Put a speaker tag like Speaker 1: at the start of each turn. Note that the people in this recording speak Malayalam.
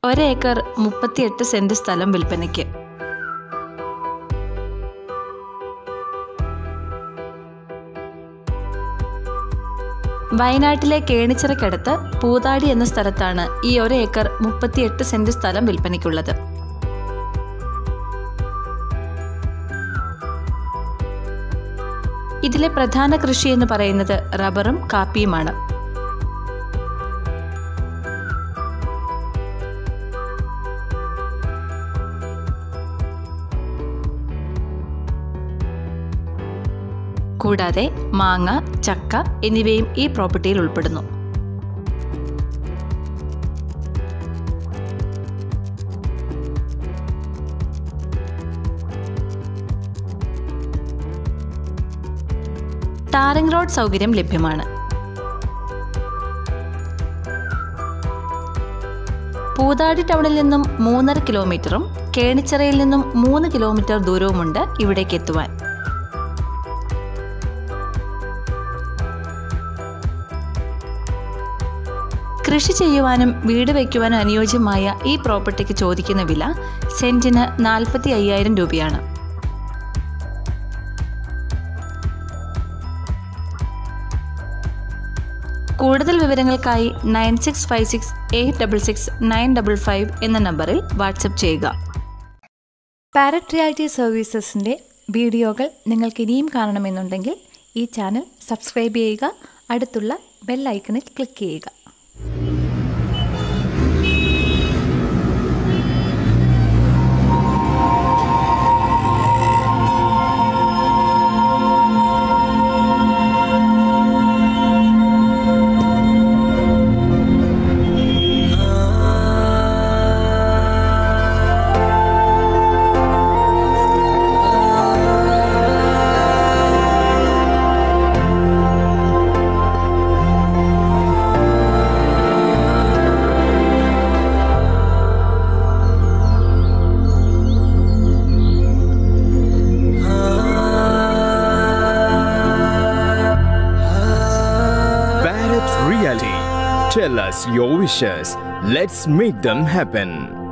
Speaker 1: ഒരേക്കർ മുപ്പത്തിയെട്ട് സെന്റ് സ്ഥലം വിൽപ്പനയ്ക്ക് വയനാട്ടിലെ കേണിച്ചിറക്കടുത്ത് പൂതാടി എന്ന സ്ഥലത്താണ് ഈ ഒരേക്കർ മുപ്പത്തിയെട്ട് സെന്റ് സ്ഥലം വിൽപ്പനയ്ക്കുള്ളത് ഇതിലെ പ്രധാന കൃഷി എന്ന് പറയുന്നത് റബ്ബറും കാപ്പിയുമാണ് കൂടാതെ മാങ്ങ ചക്ക എന്നിവയും ഈ പ്രോപ്പർട്ടിയിൽ ഉൾപ്പെടുന്നു ടാറിംഗ് റോഡ് സൗകര്യം ലഭ്യമാണ് പൂതാടി ടൗണിൽ നിന്നും മൂന്നര കിലോമീറ്ററും കേണിച്ചിറയിൽ നിന്നും മൂന്ന് കിലോമീറ്റർ ദൂരവുമുണ്ട് ഇവിടേക്ക് എത്തുവാൻ കൃഷി ചെയ്യുവാനും വീട് വയ്ക്കുവാനും അനുയോജ്യമായ ഈ പ്രോപ്പർട്ടിക്ക് ചോദിക്കുന്ന വില സെന്റിന് നാൽപ്പത്തി അയ്യായിരം രൂപയാണ് കൂടുതൽ വിവരങ്ങൾക്കായി nine six five six eight double six nine double five എന്ന നമ്പറിൽ വാട്സപ്പ് ചെയ്യുക
Speaker 2: പാരറ്റ് റിയാലിറ്റി സർവീസസിൻ്റെ വീഡിയോകൾ നിങ്ങൾക്ക് ഇനിയും കാണണമെന്നുണ്ടെങ്കിൽ ഈ ചാനൽ സബ്സ്ക്രൈബ് ചെയ്യുക അടുത്തുള്ള ബെൽ ഐക്കണിൽ ക്ലിക്ക് ചെയ്യുക
Speaker 3: Bharat Realty. Tell us your wishes. Let's make them happen.